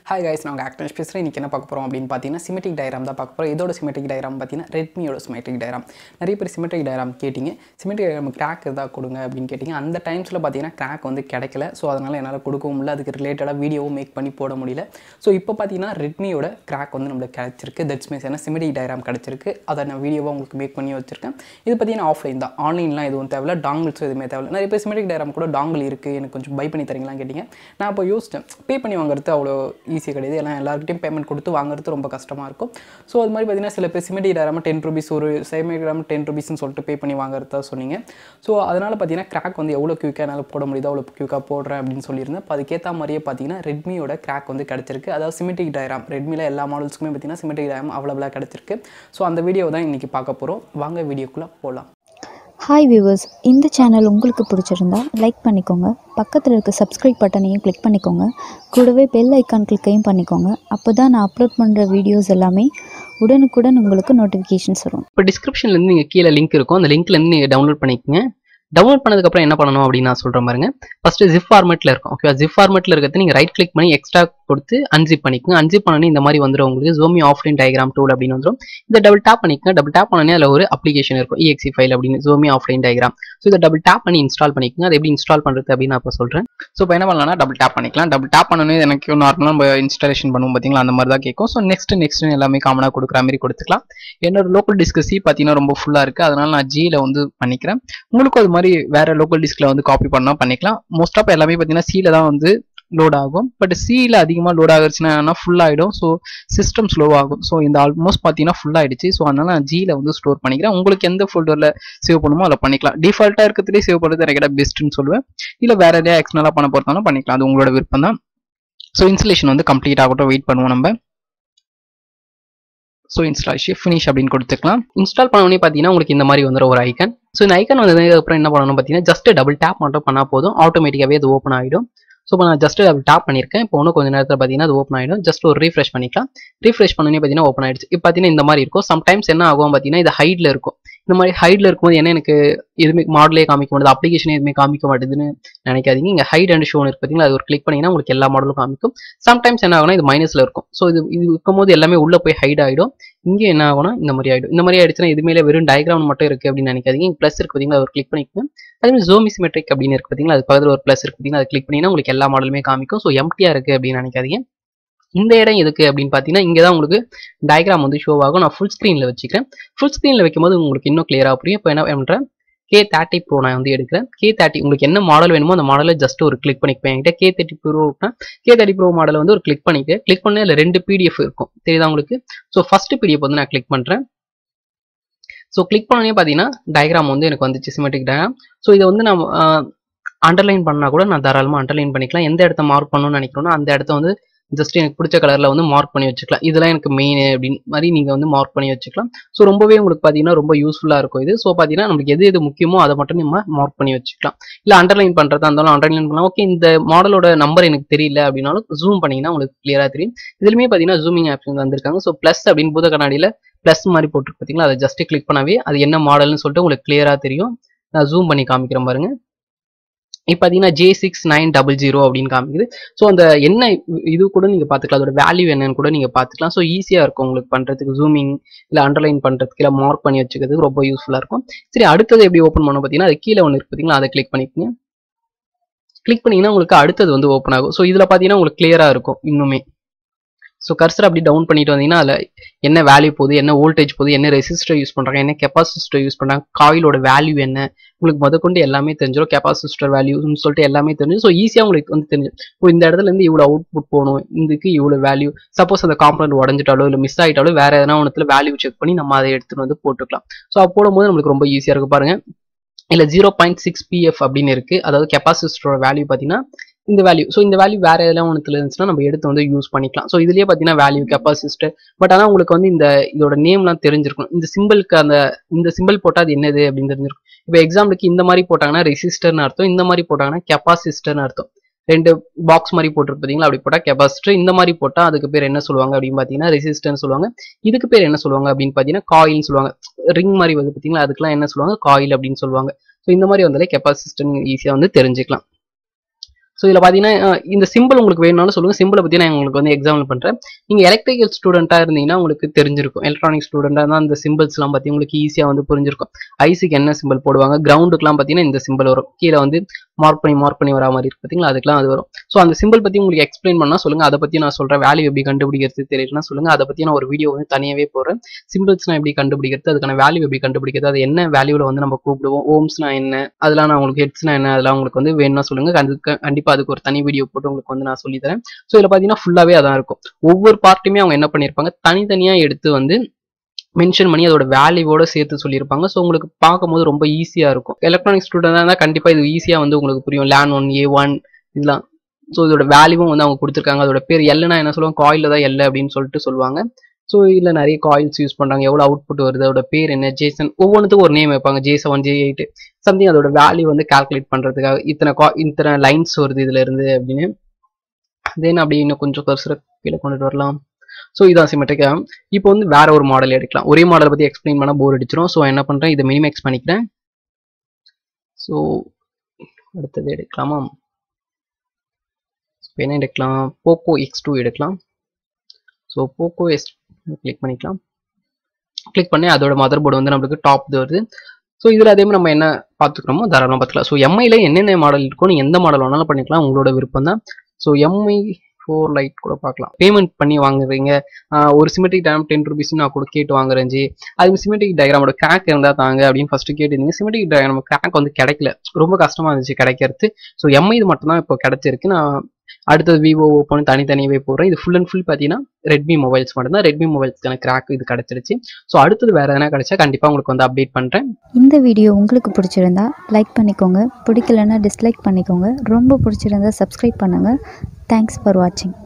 hi guys நாங்கள் actors பேசுகிறேன் இன்றைக்கி என்ன பார்க்க போகிறோம் அப்படின்னு பார்த்தீங்கன்னா சிமெட்டிக் டயராம் தான் பார்க்க போகிறோம் இதோட சிமெட்டிக் டயராம் பார்த்தீங்கன்னா ரெட்மியோட சிமெட்டிக் டயராம் நிறைய பேர் சிமெட்டிக் டயராம் கேட்டிங்க சிமெட்டிக் டயராம் கிராக் எதாவது கொடுங்க அப்படின்னு கேட்டிங்க அந்த டைம்ஸில் பார்த்தீங்கன்னா கிராக் வந்து கிடைக்கல ஸோ அதனால் என்னால் கொடுக்கவும் முடியல அதுக்கு ரிலேட்டடாக வீடியோவும் மேக் பண்ணி போட முடியல ஸோ இப்போ பார்த்தீங்கன்னா ரெட்மியோட கிராக் வந்து நம்மளுக்கு கிடச்சிருக்கு தட்ஸ் மீன்ஸ் ஏன்னா சிமெட்டிக் டயராம் கிடச்சிருக்கு அதை நான் வீடியோவாக உங்களுக்கு மேக் பண்ணி வச்சிருக்கேன் இது பார்த்தீங்கன்னா ஆஃப்லைன் தான் ஆன்லைன்லாம் எதுவும் தேவையில்ல டாங்கிள்ஸும் எதுவுமே தேவையில்ல நிறைய பேர் சிமெட்டிக் டயராம் கூட டாங்கிள் இருக்குது எனக்கு கொஞ்சம் பை பண்ணி தரீங்களான்னு கேட்டிங்க நான் இப்போ யோசித்தேன் பே பண்ணி வாங்குறது அவ்வளோ ஈஸி கிடையாது எல்லாம் எல்லாருக்கிட்டையும் பேமெண்ட் கொடுத்து வாங்குறது ரொம்ப கஷ்டமாக இருக்கும் ஸோ அது மாதிரி பார்த்தீங்கன்னா சில பேர் சிமெட்டி டேராமல் டென் ருபீஸ் ஒரு சிமெட்டி டேராமல் டென் ருபீஸ்னு சொல்லிட்டு பே பண்ணி வாங்குறதா சொன்னீங்க ஸோ அதனால் பார்த்தீங்கன்னா கிராக் வந்து எவ்வளோ க்யூக்காக என்னால் போட முடியுதோ அவ்வளோ க்யூக்காக போடுறேன் அப்படின்னு சொல்லியிருந்தேன் இப்போ அதுக்கேற்ற மாதிரியே பார்த்தீங்கன்னா ரெட்மியோட கிராக் வந்து கிடச்சிருக்கு அதாவது சிமெட்டிக் டயராம் ரெட்மியில் எல்லா மாடல்ஸுக்குமே பார்த்தீங்கன்னா சிமெட்டிக் டயராம் அவைலபிளாக கிடச்சிருக்கு ஸோ அந்த வீடியோ தான் இன்றைக்கி பார்க்க போகிறோம் வாங்க வீடியோக்குள்ளே போகலாம் ஹாய் வியூவர்ஸ் இந்த சேனல் உங்களுக்கு பிடிச்சிருந்தா லைக் பண்ணிக்கோங்க பக்கத்தில் இருக்க சப்ஸ்கிரைப் பட்டனையும் கிளிக் பண்ணிக்கோங்க கூடவே பெல் ஐக்கான் கிளிக்கையும் பண்ணிக்கோங்க அப்போ தான் நான் அப்லோட் பண்ணுற வீடியோஸ் எல்லாமே உடனுக்குடன் உங்களுக்கு நோட்டிஃபிகேஷன்ஸ் வரும் இப்போ டிஸ்கிரிப்ஷன்லேருந்து நீங்கள் கீழே லிங்க் இருக்கும் அந்த லிங்க்லேருந்து நீங்கள் டவுன்லோட் பண்ணிக்கோங்க டவுன்லோட் பண்ணதுக்கப்புறம் என்ன பண்ணணும் அப்படின்னு நான் சொல்கிறேன் பாருங்க ஃபஸ்ட்டு ஜிப் ஃபார்மெட்டில் இருக்கும் ஓகேவா ஜிப் ஃபார்மெட்டில் இருக்கிறது நீங்கள் ரைட் கிளிக் பண்ணி எக்ஸ்ட்ரா கொடுத்து அன்சிப் பண்ணிக்கோங்க அன்சிப் பண்ணி இந்த மாதிரி வந்துடும் உங்களுக்கு ஜோமி ஆஃப்லைன் டயக்ராம் டூல் அப்படின்னு வந்துடும் இதை டபுள் டேப் பண்ணிக்கோங்க டபுள் டேப் பண்ணனே அதில் ஒரு அப்ளிகேஷன் இருக்கும் இஎக்ஸி ஃபைல் அப்படின்னு ஜோமி ஆஃப்லைன் டயக்ராம் ஸோ இதை டபுள் டேப் பண்ணி இன்ஸ்டால் பண்ணிக்கோங்க அதை எப்படி இன்ஸ்டால் பண்ணுறது அப்படின்னு நான் இப்போ சொல்கிறேன் ஸோ இப்போ என்ன பண்ணலாம்னா டபுள் டேப் பண்ணிக்கலாம் டபுள் டேப் பண்ணணும் எனக்கு நார்மலாக நம்ம இன்ஸ்டாலேஷன் பண்ணுவோம் பார்த்தீங்களா அந்த மாதிரி தான் கேட்கும் ஸோ நெக்ஸ்ட் நெக்ஸ்ட் எல்லாமே காமனாக கொடுக்குற மாதிரி கொடுத்துக்கலாம் என்னோட லோக்கல் டிஸ்க் சி பார்த்தீங்கன்னா ரொம்ப ஃபுல்லாக இருக்குது அதனால நான் ஜியில் வந்து பண்ணிக்கிறேன் உங்களுக்கும் அது மாதிரி வேற லோக்கல் டிஸ்கில் வந்து காப்பி பண்ணால் பண்ணிக்கலாம் மோஸ்ட் ஆஃப் எல்லாமே பார்த்தீங்கன்னா சியில் தான் வந்து லோட் ஆகும் பட் சியில் அதிகமாக லோட் ஆகுச்சுன்னா ஃபுல் ஆகிடும் ஸோ சிஸ்டம் ஸ்லோ ஆகும் ஸோ இந்த ஆல்மோஸ்ட் பார்த்தீங்கன்னா ஃபுல் ஆயிடுச்சு ஸோ அதனால நான் ஜியில் வந்து ஸ்டோர் பண்ணிக்கிறேன் உங்களுக்கு எந்த ஃபோல்டரில் சேவ் பண்ணுமோ அதில் பண்ணிக்கலாம் டிஃபால்ட்டாக இருக்கிறதுலே சேவ் பண்ணுறது எனக்கு பெஸ்ட்டுன்னு சொல்லுவேன் இல்லை வேற எதாவது எக்ஸ்டர்னலாக பண்ண போகிறதாலும் பண்ணிக்கலாம் அது உங்களோட விருப்பம் தான் ஸோ இன்ஸ்டலேஷன் வந்து கம்ப்ளீட் ஆகட்டும் வெயிட் பண்ணுவோம் நம்ம ஸோ இன்ஸ்டாலேஷன் ஃபினிஷ் அப்படின்னு கொடுத்துக்கலாம் இன்ஸ்டால் பண்ணோடனே பார்த்தீங்கன்னா உங்களுக்கு இந்த மாதிரி வந்துடும் ஒரு ஐக்கன் ஸோ இந்த ஐக்கன் வந்ததுக்கு அப்புறம் என்ன பண்ணணும் பார்த்தீங்கன்னா ஜஸ்ட் டபுள் டேப் மட்டும் பண்ணால் போதும் ஆட்டோமேட்டிக்காகவே அது ஓப்பன் ஆகிடும் ஸோ இப்போ நான் ஜஸ்ட் டபுள் டேப் பண்ணியிருக்கேன் இப்போ இன்னும் கொஞ்சம் நேரத்தில் பார்த்தீங்கன்னா அது ஓப்பன் ஆகிடும் ஜஸ்ட் ஒரு ரீஃப்ரெஷ் பண்ணிக்கலாம் ரீஃப்ரெஷ் பண்ணனே பார்த்தீங்கன்னா ஓப்பன் ஆயிடுச்சு இப்போ பார்த்தீங்கன்னா இந்த மாதிரி இருக்கும் சம்டைம்ஸ் என்ன ஆகும் பார்த்தீங்கன்னா இது ஹைட்ல இருக்கும் இந்த மாதிரி ஹைட்ல இருக்கும்போது என்ன எனக்கு எதுவுமே மாடலே காமிக்க மாட்டேது அப்ளிகேஷனே எதுவுமே காமிக்க மாட்டேதுன்னு நினைக்காதீங்க இங்கே ஹைட் அண்ட் ஷோன் இருக்கு பார்த்தீங்களா அது ஒரு கிளிக் பண்ணீங்கன்னா உங்களுக்கு எல்லா மாடலும் காமிக்கும் சம்டைம்ஸ் என்ன ஆகும்னா இது மைனஸ்ல இருக்கும் ஸோ இது இது இருக்கும்போது எல்லாமே உள்ள போய் ஹைட் ஆகிடும் இங்கே என்ன ஆகும்னா இந்த மாதிரி ஆகிடும் இந்த மாதிரி ஆயிடுச்சுன்னா இதுமே வெறும் டயக்ராம் மட்டும் இருக்கு அப்படின்னு நினைக்காதீங்க இங்கே ப்ளஸ் இருக்கு பார்த்தீங்களா ஒரு கிளிக் பண்ணிக்கோங்க அதே மாதிரி ஜோமி சிமெட்ரிக் அப்படின்னு இருக்கு பார்த்தீங்களா அது பக்கத்தில் ஒரு ப்ளஸ் இருக்கு பார்த்தீங்கன்னா அதை கிளிக் பண்ணிங்கன்னா உங்களுக்கு எல்லா மாடலுமே காமிக்கும் ஸோ எம்டியா இருக்கு அப்படின்னு நினைக்காதீங்க இந்த இடம் எதுக்கு அப்படின்னு பார்த்தீங்கன்னா இங்கே தான் உங்களுக்கு டயக்ராம் வந்து ஷோ ஆகும் நான் ஃபுல் ஸ்க்ரீனில் வச்சுக்கிறேன் ஃபுல் ஸ்க்ரீனில் வைக்கும்போது உங்களுக்கு இன்னும் கிளியராக புரியும் இப்போ என்ன பண்ணுறேன் கே தேர்ட்டி ப்ரோ நான் வந்து எடுக்கிறேன் கே தேர்ட்டி உங்களுக்கு என்ன மாடல் வேணுமோ அந்த மாடலை ஜஸ்ட் ஒரு கிளிக் பண்ணிப்பேன் என்கிட்ட கே தேர்ட்டி ப்ரோனா கே தேர்ட்டி ப்ரோ மாடலை வந்து ஒரு கிளிக் பண்ணிட்டு கிளிக் பண்ண இல்லை ரெண்டு பிடிஎஃப் இருக்கும் தெரியுதா உங்களுக்கு ஸோ ஃபர்ஸ்ட் பிடிஎஃப் வந்து நான் கிளிக் பண்ணுறேன் ஸோ கிளிக் பண்ணனே பார்த்தீங்கன்னா டயக்ராம் வந்து எனக்கு வந்துச்சு சிமெட்டிக் டயக்ராம் ஸோ இதை வந்து நான் அண்டர்லைன் பண்ணால் கூட நான் தாராளமாக அண்டர்லைன் பண்ணிக்கலாம் எந்த இடத்த மார்க் பண்ணணும்னு நினைக்கிறோன்னா அந்த இடத்த வந்து ஜஸ்ட் எனக்கு பிடிச்ச கலரில் வந்து மார்க் பண்ணி வச்சுக்கலாம் இதெல்லாம் எனக்கு மெயின் அப்படின்னு மாதிரி நீங்கள் வந்து மார்க் பண்ணி வச்சுக்கலாம் ஸோ ரொம்பவே உங்களுக்கு பார்த்தீங்கன்னா ரொம்ப யூஸ்ஃபுல்லாக இருக்கும் இது ஸோ பார்த்தீங்கன்னா நமக்கு எது எது முக்கியமோ அதை மட்டும் நம்ம மார்க் பண்ணி வச்சுக்கலாம் இல்லை அண்டர்லைன் பண்ணுறதா இருந்தாலும் அண்டர்லைன் பண்ணலாம் ஓகே இந்த மாடலோட நம்பர் எனக்கு தெரியல அப்படின்னாலும் ஜூம் பண்ணிங்கன்னா உங்களுக்கு கிளியராக தெரியும் இதுலையுமே பார்த்தீங்கன்னா ஜூமிங் ஆப்ஷன் வந்திருக்காங்க ஸோ ப்ளஸ் அப்படின்னு பூத கண்ணாடியில் ப்ளஸ் மாதிரி போட்டுருக்கு பார்த்தீங்களா அதை ஜஸ்ட் கிளிக் பண்ணாவே அது என்ன மாடல்னு சொல்லிட்டு உங்களுக்கு கிளியராக தெரியும் நான் ஜூம் பண்ணி காமிக்கிறேன் பாருங்க இப்போ பார்த்தீங்கன்னா J six nine double zero அப்படின்னு காமிக்குது ஸோ அந்த என்ன இது கூட நீங்கள் பார்த்துக்கலாம் அதோட வேல்யூ என்னன்னு கூட நீங்கள் பார்த்துக்கலாம் ஸோ ஈஸியாக இருக்கும் உங்களுக்கு பண்ணுறதுக்கு ஜூமிங் இல்லை அண்டர்லைன் பண்ணுறதுக்கு இல்லை மார்க் பண்ணி வச்சுக்கிறதுக்கு ரொம்ப யூஸ்ஃபுல்லாக இருக்கும் சரி அடுத்தது எப்படி ஓப்பன் பண்ணணும் பார்த்தீங்கன்னா அது கீழே ஒன்று இருக்கு பார்த்தீங்களா அதை கிளிக் பண்ணிக்கோங்க கிளிக் பண்ணிங்கன்னா உங்களுக்கு அடுத்தது வந்து ஓப்பன் ஆகும் ஸோ இதில் பார்த்தீங்கன்னா உங்களுக்கு கிளியராக இருக்கும் இன்னுமே ஸோ கர்சர் அப்படி டவுன் பண்ணிட்டு வந்தீங்கன்னா அதில் என்ன வேல்யூ போகுது என்ன வோல்டேஜ் போகுது என்ன ரெசிஸ்டர் யூஸ் பண்ணுறாங்க என்ன கெப்பாசிஸ்டர் யூஸ் பண்ணுறாங்க காயிலோட வேல்யூ என்ன உங்களுக்கு முதற்கொண்டு எல்லாமே தெரிஞ்சிடும் கெப்பாசிஸ்டர் வேல்யூன்னு சொல்லிட்டு எல்லாமே தெரிஞ்சு ஸோ ஈஸியாக உங்களுக்கு வந்து தெரிஞ்சு இப்போ இந்த இடத்துல இருந்து இவ்வளோ அவுட்புட் போகணும் இதுக்கு இவ்வளோ வேல்யூ சப்போஸ் அந்த காம்பனண்ட் உடஞ்சிட்டாலோ இல்லை மிஸ் ஆகிட்டாலோ வேற எதனா ஒன்றத்துல வேல்யூ செக் பண்ணி நம்ம அதை எடுத்துட்டு வந்து போட்டுக்கலாம் ஸோ அப்போ போடும்போது நம்மளுக்கு ரொம்ப ஈஸியாக இருக்கும் பாருங்க இல்லை ஜீரோ பாயிண்ட் சிக்ஸ் பிஎஃப் அப்படின்னு இருக்கு அதாவது கெப்பாசிஸ்டரோட வேல்யூ பார்த்தீங்கன்னா இந்த வேல்யூ ஸோ இந்த வேல்யூ வேற எதெல்லாம் ஒன்றுல இருந்துச்சுன்னா நம்ம எடுத்து வந்து யூஸ் பண்ணிக்கலாம் ஸோ இதுலயே பார்த்தீங்கன்னா வேல்யூ கெப்பாசிஸ்டர் பட் ஆனால் உங்களுக்கு வந்து இந்த இதோட நேம்லாம் தெரிஞ்சிருக்கும் இந்த சிம்பிளுக்கு அந்த இந்த சிம்பிள் போட்டால் அது என்னது அப்படின்னு தெரிஞ்சிருக்கும் இப்போ எக்ஸாம்பிளுக்கு இந்த மாதிரி போட்டாங்கன்னா ரெசிஸ்டர்னு அர்த்தம் இந்த மாதிரி போட்டாங்கன்னா கெப்பாசிஸ்டர்னு அர்த்தம் ரெண்டு பாக்ஸ் மாதிரி போட்டிருக்கு பார்த்தீங்களா அப்படி போட்டால் கெப்பாசிட்டர் இந்த மாதிரி போட்டால் அதுக்கு பேர் என்ன சொல்லுவாங்க அப்படின்னு பார்த்தீங்கன்னா ரெசிஸ்டர்னு சொல்லுவாங்க இதுக்கு பேர் என்ன சொல்லுவாங்க அப்படின்னு பார்த்தீங்கன்னா காயில்னு சொல்லுவாங்க ரிங் மாதிரி வந்து பார்த்தீங்களா அதுக்கெல்லாம் என்ன சொல்லுவாங்க காயில் அப்படின்னு சொல்லுவாங்க ஸோ இந்த மாதிரி வந்தாலே கெப்பாசிஸ்டர் ஈஸியாக வந்து தெரிஞ்சுக்கலாம் ஸோ இதில் பார்த்தீங்கன்னா அஹ், இந்த சிம்பிள் உங்களுக்கு வேணும்னாலும் சொல்லுங்கள் சிம்பிளை பற்றி நான் உங்களுக்கு வந்து எக்ஸாம்பிள் பண்ணுறேன் நீங்கள் எலக்ட்ரிக்கல் ஸ்டூடெண்ட்டாக இருந்தீங்கன்னா உங்களுக்கு தெரிஞ்சிருக்கும் எலக்ட்ரானிக் ஸ்டூடெண்ட்டாக இருந்தால் அந்த சிம்பிள்ஸ்லாம் பற்றி உங்களுக்கு ஈஸியாக வந்து புரிஞ்சிருக்கும் ஐசிக்கு என்ன சிம்பிள் போடுவாங்க கிரவுண்டுக்குலாம் பார்த்தீங்கன்னா இந்த சிம்பிள் வரும் கீழே வந்து மார்க் பண்ணி மார்க் பண்ணி வரா மாதிரி இருக்கு பார்த்தீங்களா அதுக்கெல்லாம் அது வரும் ஸோ அந்த சிம்பிள் பற்றி உங்களுக்கு எக்ஸ்பிளைன் பண்ணால் சொல்லுங்கள் அதை பற்றி நான் சொல்கிறேன் வேல்யூ எப்படி கண்டுபிடிக்கிறது தெரியலனா சொல்லுங்கள் அதை பற்றி நான் ஒரு வீடியோ வந்து தனியாகவே போடுறேன் சிம்பிள்ஸ்னா எப்படி கண்டுபிடிக்கிறது அதுக்கான வேல்யூ எப்படி கண்டுபிடிக்கிறது அது என்ன வேல்யூவில் வந்து நம்ம கூப்பிடுவோம் ஓம்ஸ்னா என்ன அதெல்லாம் நான் உங்களுக்கு ஹெட்ஸ்னா என்ன அதெல்லாம் உங்களுக்கு வந்து வேணும்னா சொல்லுங்கள் அதுக்கு கண்டிப்பாக அதுக்கு ஒரு தனி வீடியோ போட்டு உங்களுக்கு வந்து நான் சொல்லி தரேன் ஸோ இதில் பார்த்தீங்கன்னா ஃபுல்லாகவே அதான் இருக்கும் ஒவ்வொரு பார்ட்டுமே அவங்க என்ன பண்ணியிருப்பாங்க தனித்தனியாக எடுத்து வந்து மென்ஷன் பண்ணி அதோட வேல்யூவோட சேர்த்து சொல்லியிருப்பாங்க ஸோ உங்களுக்கு பார்க்கும்போது ரொம்ப ஈஸியாக இருக்கும் எலக்ட்ரானிக் ஸ்டூடெண்டாக இருந்தால் கண்டிப்பாக இது ஈஸியாக வந்து உங்களுக்கு புரியும் லேன் ஒன் ஏ ஒன் இதெல்லாம் ஸோ இதோட வேல்யூவும் வந்து அவங்க கொடுத்துருக்காங்க அதோட பேர் எல்லுனா என்ன சொல்லுவாங்க காயில் தான் எல் அப்படின்னு சொல்லிட்டு சொல்லுவாங்க ஸோ இதில் நிறைய காயில்ஸ் யூஸ் பண்ணுறாங்க எவ்வளோ அவுட்புட் வருது அதோட பேர் என்ன ஜேசன் ஒவ்வொன்றுத்துக்கும் ஒரு நேம் வைப்பாங்க J seven J eight something அதோட வேல்யூ வந்து கால்குலேட் பண்ணுறதுக்காக இத்தனை கா இத்தனை லைன்ஸ் வருது இதுல இருந்து அப்படின்னு தென் அப்படி இன்னும் கொஞ்சம் கர்சரை கீழே கொண்டுட்டு வரலாம் ஸோ இதான் சிமெட்ரிக் இப்போ வந்து வேற ஒரு மாடல் எடுக்கலாம் ஒரே மாடலை பற்றி எக்ஸ்பிளைன் பண்ணால் போர் அடிச்சிடும் ஸோ என்ன பண்ணுறேன் இதை மினிமேக்ஸ் பண்ணிக்கிறேன் ஸோ அடுத்தது எடுக்கலாமா இப்போ என்ன எடுக்கலாம் போக்கோ எக்ஸ் டூ எடுக்கலாம் ஸோ போக்கோ எஸ் கிளிக் பண்ணிக்கலாம் கிளிக் பண்ணி அதோட மதர் போர்டு வந்து நம்மளுக்கு டாப் வருது ஸோ இதில் அதே மாதிரி நம்ம என்ன பார்த்துக்கிறோமோ தாராளமாக பார்த்துக்கலாம் ஸோ எம்ஐல என்னென்ன மாடல் இருக்கோ நீ எந்த மாடல் வேணாலும் பண்ணிக்கலாம் உங்களோட விருப்பம் தான் ஸோ எம்ஐ ஃபோர் லைட் கூட பார்க்கலாம் பேமெண்ட் பண்ணி வாங்குறீங்க ஆஹ் ஒரு சிமெட்ரிக் டயக்ராம் டென் ருபீஸ் நான் கூட கேட்டு வாங்குறேன் ஜி அது சிமெட்ரிக் டயக்ராமோட கிராக் இருந்தால் தாங்க அப்படின்னு ஃபர்ஸ்ட் கேட்டிருந்தீங்க சிமெட்ரிக் டயக்ராம் கிராக் வந்து கிடைக்கல ரொம்ப கஷ்டமா இருந்துச்சு கிடைக்கிறது ஸோ எம்ஐ இது மட்டும் தான் இப்போ கிடைச்சிருக்கு நான் அடுத்தது விவோ ஓப்போ தனித்தனியாகவே போடுறேன் இது ஃபுல் அண்ட் ஃபுல் பார்த்தீங்கன்னா ரெட்மி மொபைல்ஸ் மட்டும் தான் ரெட்மி மொபைல்ஸ்க்கான கிராக் இது கிடைச்சிருச்சு ஸோ அடுத்தது வேற எதனா கிடைச்சா கண்டிப்பாக உங்களுக்கு வந்து அப்டேட் பண்ணுறேன் இந்த வீடியோ உங்களுக்கு பிடிச்சிருந்தா லைக் பண்ணிக்கோங்க பிடிக்கலன்னா டிஸ்லைக் பண்ணிக்கோங்க ரொம்ப பிடிச்சிருந்தா சப்ஸ்கிரைப் பண்ணுங்கள் தேங்க்ஸ் ஃபார் வாட்சிங்